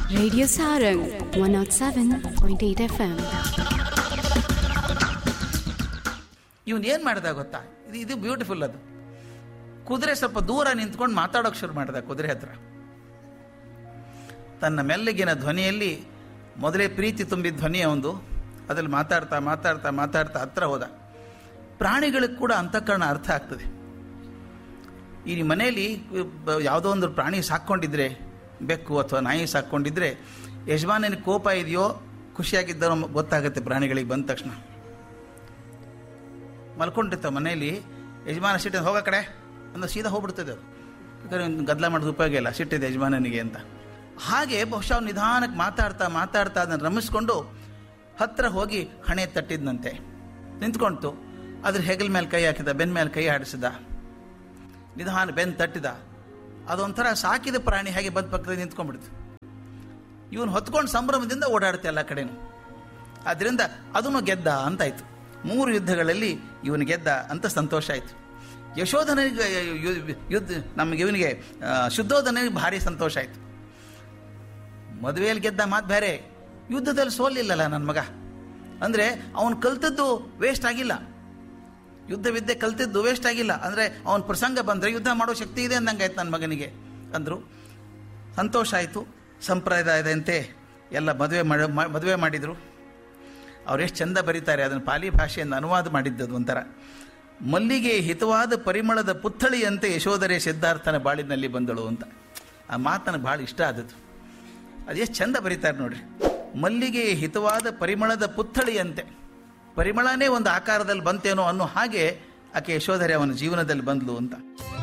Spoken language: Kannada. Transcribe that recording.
Radio Sarang 107.8 FM. ಇವನು ಏನು ಮಾಡ್ದ ಗೊತ್ತಾ ಇದು ಇದು ಬ್ಯೂಟಿಫುಲ್ ಅದು ಕುದುರೆ ಸ್ವಲ್ಪ ದೂರ ನಿಂತ್ಕೊಂಡು ಮಾತಾಡೋಕೆ ಶುರು ಮಾಡ್ದ ಕುದುರೆ ಹತ್ರ ತನ್ನ ಮೆಲ್ಲಗಿನ ಧ್ವನಿಯಲ್ಲಿ ಮೊದಲೇ ಪ್ರೀತಿ ತುಂಬಿದ ಧ್ವನಿ ಒಂದು ಅದ್ರಲ್ಲಿ ಮಾತಾಡ್ತಾ ಮಾತಾಡ್ತಾ ಮಾತಾಡ್ತಾ ಹತ್ರ ಹೋದ ಪ್ರಾಣಿಗಳಿಗೆ ಕೂಡ ಅಂತಃಕರಣ ಅರ್ಥ ಆಗ್ತದೆ ಈ ನಿಮ್ಮ ಮನೆಯಲ್ಲಿ ಬ- ಯಾವುದೋ ಒಂದು ಪ್ರಾಣಿ ಸಾಕ್ಕೊಂಡಿದ್ರೆ ಬೆಕ್ಕು ಅಥವಾ ನಾಯಿ ಸಾಕ್ಕೊಂಡಿದ್ರೆ ಯಜಮಾನನಿಗೆ ಕೋಪ ಇದೆಯೋ ಖುಷಿಯಾಗಿದ್ದಾರೋ ಗೊತ್ತಾಗುತ್ತೆ ಪ್ರಾಣಿಗಳಿಗೆ ಬಂದ ತಕ್ಷಣ ಮಲ್ಕೊಂಡಿರ್ತಾವೆ ಮನೆಯಲ್ಲಿ ಯಜಮಾನ ಸಿಟ್ಟಿಂದ ಹೋಗೋ ಕಡೆ ಅಂದ್ರೆ ಸೀದಾ ಹೋಗ್ಬಿಡ್ತದೆ ಅದು ಯಾಕಂದ್ರೆ ಇವ್ನು ಗದ್ದಲ ಮಾಡೋದು ಉಪಯೋಗ ಇಲ್ಲ ಸಿಟ್ಟಿದೆ ಯಜಮಾನನಿಗೆ ಅಂತ ಹಾಗೆ ಬಹುಶಃ ಅವ್ನು ನಿಧಾನಕ್ಕೆ ಮಾತಾಡ್ತಾ ಮಾತಾಡ್ತಾ ಅದನ್ನು ರಮಿಸ್ಕೊಂಡು ಹತ್ರ ಹೋಗಿ ಹಣೆ ತಟ್ಟಿದ್ನಂತೆ ನಿಂತ್ಕೊಂತು ಅದ್ರ ಹೆಗಲ ಮೇಲೆ ಕೈ ಹಾಕಿದ ಬೆನ್ನ ಮೇಲೆ ಕೈ ಆಡಿಸಿದ ನಿಧಾನ ಬೆನ್ನು ತಟ್ಟಿದ ಅದೊಂಥರ ಸಾಕಿದ ಪ್ರಾಣಿ ಹಾಗೆ ಬಂದ ಪಕ್ಕದಲ್ಲಿ ನಿಂತ್ಕೊಂಡ್ಬಿಡ್ತು ಇವನು ಹೊತ್ಕೊಂಡು ಸಂಭ್ರಮದಿಂದ ಓಡಾಡುತ್ತೆ ಎಲ್ಲ ಕಡೆನೂ ಆದ್ದರಿಂದ ಅದನ್ನು ಗೆದ್ದ ಅಂತಾಯ್ತು ಮೂರು ಯುದ್ಧಗಳಲ್ಲಿ ಇವನು ಗೆದ್ದ ಅಂತ ಸಂತೋಷ ಆಯಿತು ಯಶೋಧನಿಗೆ ಯು- ಯುದ್ಧ ನಮಗೆ ಇವನಿಗೆ ಆ, ಶುದ್ಧೋಧನಿಗೆ ಭಾರಿ ಸಂತೋಷ ಆಯಿತು ಮದುವೆಯಲ್ಲಿ ಗೆದ್ದ ಮಾತು ಬೇರೆ ಯುದ್ಧದಲ್ಲಿ ಸೋಲಿಲ್ಲಲ್ಲ ನನ್ನ ಮಗ ಅಂದರೆ ಅವನು ಕಲ್ತದ್ದು ವೇಸ್ಟ್ ಆಗಿಲ್ಲ ಯುದ್ಧ ವಿದ್ಯೆ ಕಲ್ತಿದ್ದು ವೇಸ್ಟ್ ಆಗಿಲ್ಲ ಅಂದರೆ ಅವನ ಪ್ರಸಂಗ ಬಂದರೆ ಯುದ್ಧ ಮಾಡೋ ಶಕ್ತಿ ಇದೆ ಅಂದಂಗೆ ಆಯ್ತು ನನ್ನ ಮಗನಿಗೆ ಅಂದರು ಸಂತೋಷ ಆಯಿತು ಸಂಪ್ರದಾಯದಂತೆ ಎಲ್ಲ ಮದುವೆ ಮಾಡ ಮಾ- ಮದುವೆ ಮಾಡಿದರು ಅವ್ರು ಎಷ್ಟು ಚಂದ ಬರೀತಾರೆ ಅದನ್ನು ಪಾಲಿ ಭಾಷೆಯಿಂದ ಅನುವಾದ ಮಾಡಿದ್ದದು ಒಂಥರ ಮಲ್ಲಿಗೆ ಹಿತವಾದ ಪರಿಮಳದ ಪುತ್ಥಳಿಯಂತೆ ಯಶೋಧರೆ ಸಿದ್ಧಾರ್ಥನ ಬಾಳಿನಲ್ಲಿ ಬಂದಳು ಅಂತ ಆ ಮಾತು ನನಗೆ ಭಾಳ ಇಷ್ಟ ಆದದ್ದು ಅದು ಎಷ್ಟು ಚಂದ ಬರೀತಾರೆ ನೋಡ್ರಿ ಮಲ್ಲಿಗೆ ಹಿತವಾದ ಪರಿಮಳದ ಪುತ್ಥಳಿಯಂತೆ ಪರಿಮಳನೇ ಒಂದು ಆಕಾರದಲ್ಲಿ ಬಂತೇನೋ ಅನ್ನೋ ಹಾಗೆ ಆಕೆ ಯಶೋಧರೆ ಅವನ ಜೀವನದಲ್ಲಿ ಬಂದ್ಲು ಅಂತ